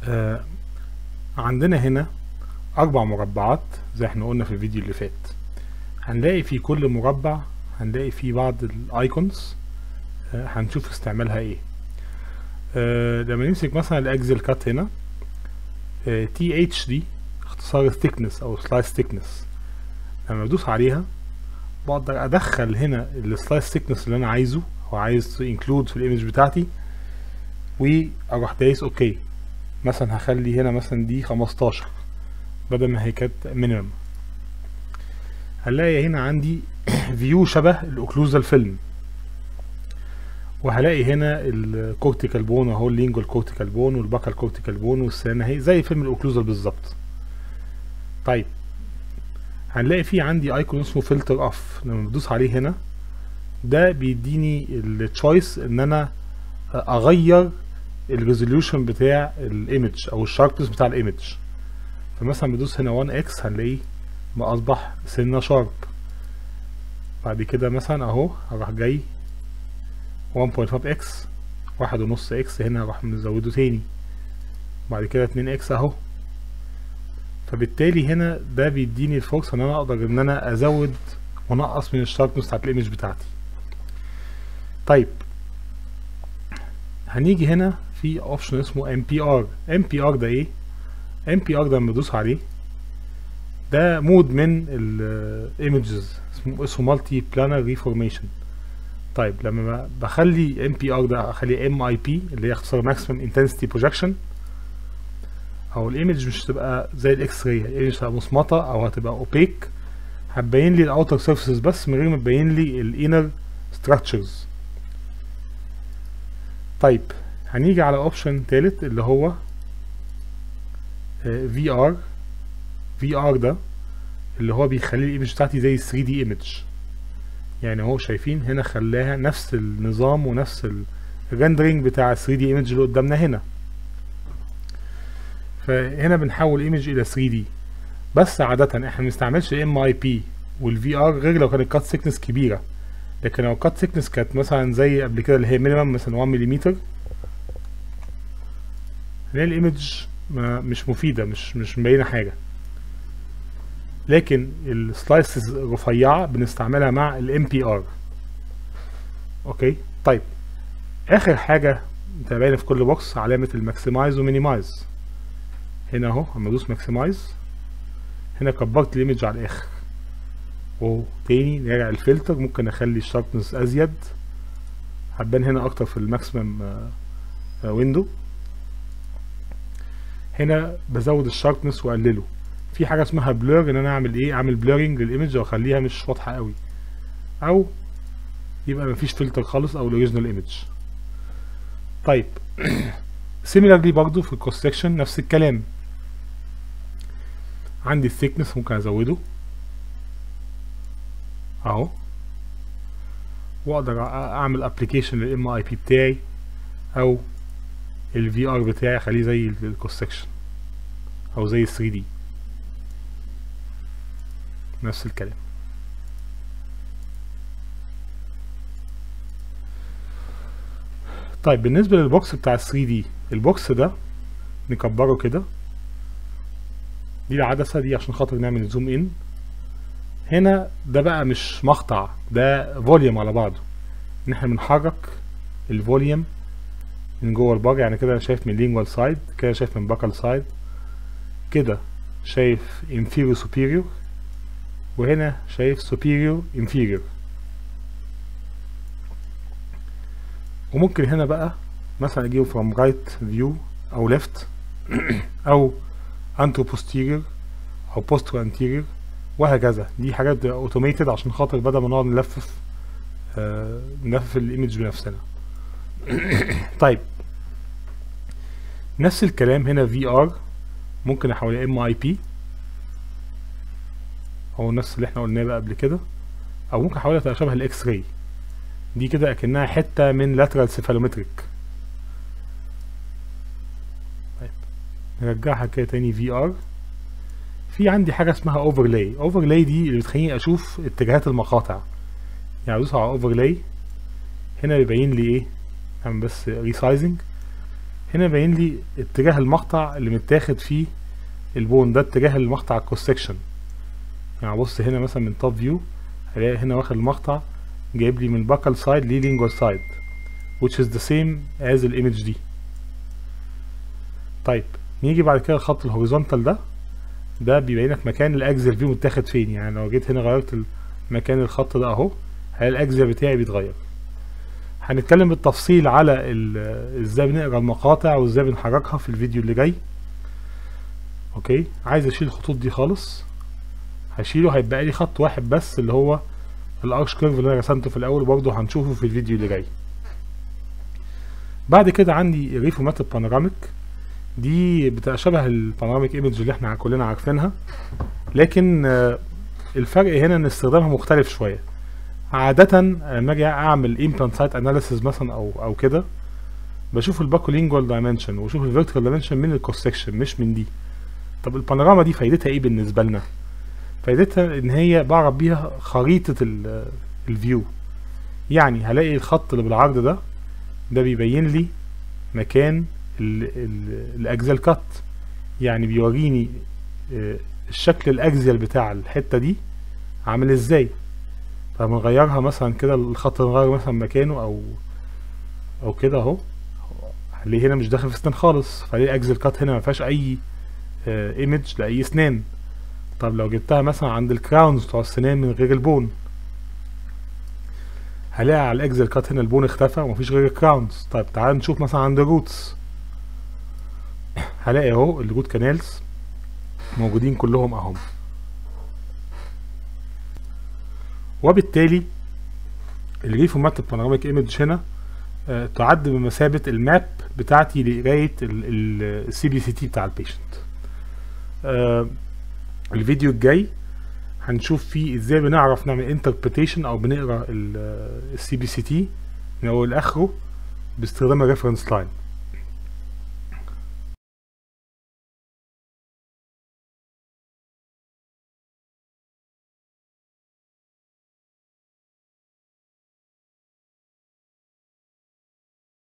آه عندنا هنا أربع مربعات زي احنا قلنا في الفيديو اللي فات هنلاقي في كل مربع هنلاقي فيه بعض الايكونز آه هنشوف استعمالها ايه آه لما نمسك مثلا الاكزل كات هنا تي اتش دي اختصار thickness او سلايس thickness لما بدوس عليها بقدر ادخل هنا السلايس thickness اللي انا عايزه او عايز انكلود في الايمج بتاعتي واروح دايس اوكي مثلا هخلي هنا مثلا دي 15 بدل ما هي كانت مينيمم هنلاقي هنا عندي فيو شبه الاوكلوزال فيلم وهلاقي هنا الكورتيكال بون اهو اللينجوال كورتيكال بون والباكال كورتيكال بون والسنة اهي زي فيلم الاوكلوزال بالظبط طيب هنلاقي في عندي ايكون اسمه فلتر اوف لما بدوس عليه هنا ده بيديني التشويس ان انا اغير الريزوليوشن بتاع الايمج او الشاربنس بتاع الايمج فمثلا بدوس هنا 1 اكس هنلاقيه ما اصبح سنة شارب بعد كده مثلا اهو هروح جاي 1.5 اكس واحد ونص اكس هنا هروح مزوده تاني بعد كده 2 اكس اهو فبالتالي هنا ده بيديني الفرصة ان انا اقدر ان انا ازود ونقص من الشاربنس بتاعت الايمج بتاعتي طيب هنيجي هنا في اوبشن اسمه ام بي ار ام بي ار ده ايه ام بي ار ده لما بدوس عليه ده مود من الايمجز اسمه اسمه مالتي بلانر ريفورميشن طيب لما بخلي ام بي ار ده اخليه ام اي بي اللي هي اختصار ماكسيمم انتنسيتي بروجكشن او الايمج مش هتبقى زي الاكس راي الايمج هتبقى مصمطه او هتبقى اوبيك هتبين لي الاوتر سيرفيسز بس من غير ما تبين لي الانر ستراكشرز طيب هنيجي على اوبشن تالت اللي هو في ار في ار ده اللي هو بيخلي الايمج بتاعتي زي 3 دي ايمج يعني اهو شايفين هنا خلاها نفس النظام ونفس الريندرنج بتاع 3 دي ايمج اللي قدامنا هنا فهنا بنحول ايمج الى 3 دي بس عادة احنا ما بنستعملش ام اي بي والفي ار غير لو كانت كات سيكنس كبيرة لكن لو كات سيكنس كانت مثلا زي قبل كده اللي هي مينيمم مثلا 1 ملم هنلاقي الايمج مش مفيدة مش مش مبينة حاجة لكن السلايسز الرفيعة بنستعملها مع الام بي ار اوكي طيب اخر حاجة متابعين في كل بوكس علامة الماكسمايز ومينيمايز هنا اهو اما ادوس ماكسمايز هنا كبرت الايمج على الاخر وتاني نرجع الفلتر ممكن اخلي الشاربنس ازيد هتبان هنا اكتر في الماكسيمم ويندو هنا بزود الشاربنس واقلله في حاجه اسمها بلور ان انا اعمل ايه اعمل بلورنج للايمج واخليها مش واضحه قوي او يبقى مفيش فلتر خالص او الاوريجينال ايمج طيب سيميلارلي برضو في الكروس سكشن نفس الكلام عندي الثيكنس ممكن ازوده اهو واقدر اعمل ابلكيشن للام اي بي بتاعي او الفي ار بتاعي اخليه زي الكروس سكشن او زي 3 دي نفس الكلام طيب بالنسبة للبوكس بتاع 3 دي البوكس ده نكبره كده دي العدسة دي عشان خاطر نعمل زوم ان هنا ده بقى مش مقطع ده فوليوم على بعضه ان احنا بنحرك الفوليوم من جوه الباج يعني كده انا شايف من لينجوال سايد كده شايف من باكال سايد كده شايف inferior superior وهنا شايف superior inferior وممكن هنا بقى مثلا اجيبه from right view او left او antro posterior او postero anterior وهكذا دي حاجات اوتوميتد عشان خاطر بدل ما نقعد نلفف آه نلفف الايمج بنفسنا طيب نفس الكلام هنا في ار ممكن احولها ام اي بي هو نفس اللي احنا قلناه بقى قبل كده او ممكن احولها تبقى شبه الاكس راي دي كده اكنها حته من لاترال سيفالومتريك طيب نرجعها كده تاني في ار في عندي حاجه اسمها اوفرلاي اوفرلاي دي اللي بتخليني اشوف اتجاهات المقاطع يعني ادوس على اوفرلاي هنا بيبين لي ايه اعمل بس ريسايزنج هنا باين لي اتجاه المقطع اللي متاخد فيه البون ده اتجاه المقطع الكروس سكشن يعني بص هنا مثلا من توب فيو هلاقي هنا واخد المقطع جايب لي من باكال سايد للينجوال سايد which is the same as الايمج دي طيب نيجي بعد كده الخط الهوريزونتال ده ده بيبين لك مكان الاكزل فيو متاخد فين يعني لو جيت هنا غيرت مكان الخط ده اهو هلاقي الاكزل بتاعي بيتغير هنتكلم بالتفصيل على ازاي بنقرا المقاطع وازاي بنحركها في الفيديو اللي جاي اوكي عايز اشيل الخطوط دي خالص هشيله هيبقى لي خط واحد بس اللي هو الارش كيرف اللي انا رسمته في الاول برضه هنشوفه في الفيديو اللي جاي بعد كده عندي ريفوماتيك بانوراميك دي بتبقى شبه البانوراميك ايمج اللي احنا كلنا عارفينها لكن الفرق هنا ان استخدامها مختلف شويه عادة لما اجي اعمل امبلانت سايت اناليسيز مثلا او او كده بشوف الباكولينجوال دايمنشن واشوف الفيرتيكال دايمنشن من الكروس سكشن مش من دي طب البانوراما دي فايدتها ايه بالنسبه لنا فايدتها ان هي بعرف بيها خريطه الفيو يعني هلاقي الخط اللي بالعرض ده ده بيبين لي مكان الاجزال كات يعني بيوريني الشكل الاجزل بتاع الحته دي عامل ازاي فبنغيرها مثلا كده الخط نغير مثلا مكانه او او كده اهو ليه هنا مش داخل في اسنان خالص فليه اجزل كات هنا ما فيهاش اي ايمج لاي اسنان طب لو جبتها مثلا عند الكراونز بتوع السنان من غير البون هلاقي على الاكزل كات هنا البون اختفى ومفيش غير الكراونز طيب تعال نشوف مثلا عند الروتس هلاقي اهو الروت كانالز موجودين كلهم اهم وبالتالي الريفوماتيك بانوراميك ايمج هنا آه تعد بمثابة الماب بتاعتي لقراية السي بي سي تي بتاع البيشنت آه الفيديو الجاي هنشوف فيه ازاي بنعرف نعمل انتربريتيشن او بنقرا السي بي سي تي من اول لاخره باستخدام الريفرنس لاين